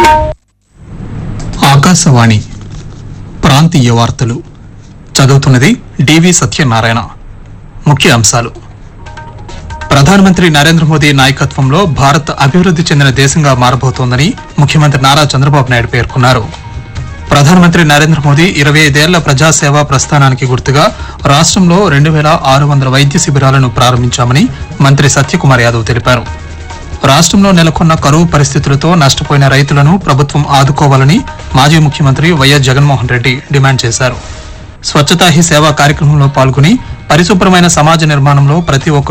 ఆకాశవాణి ప్రాంతీయ వార్తలు చదువుతున్నది డివి సత్యనారాయణ ముఖ్య అంశాలు ప్రధానమంత్రి నరేంద్ర మోదీ నాయకత్వంలో భారత్ అభివృద్ది చెందిన దేశంగా మారబోతోందని ముఖ్యమంత్రి నారా చంద్రబాబు నాయుడు పేర్కొన్నారు ప్రధానమంత్రి నరేంద్ర మోదీ ఇరవై ఐదేళ్ల ప్రజాసేవా ప్రస్థానానికి గుర్తుగా రాష్ట్రంలో రెండు వేల ఆరు వందల వైద్య శిబిరాలను ప్రారంభించామని మంత్రి సత్యకుమార్ యాదవ్ తెలిపారు రాష్ట్రంలో నెలకొన్న కరువు పరిస్థితులతో నష్టపోయిన రైతులను ప్రభుత్వం ఆదుకోవాలని మాజీ ముఖ్యమంత్రి వైఎస్ జగన్మోహన్ రెడ్డి డిమాండ్ చేశారు స్వచ్ఛతా హీ సేవా కార్యక్రమంలో పాల్గొని పరిశుభ్రమైన సమాజ నిర్మాణంలో ప్రతి ఒక్కరూ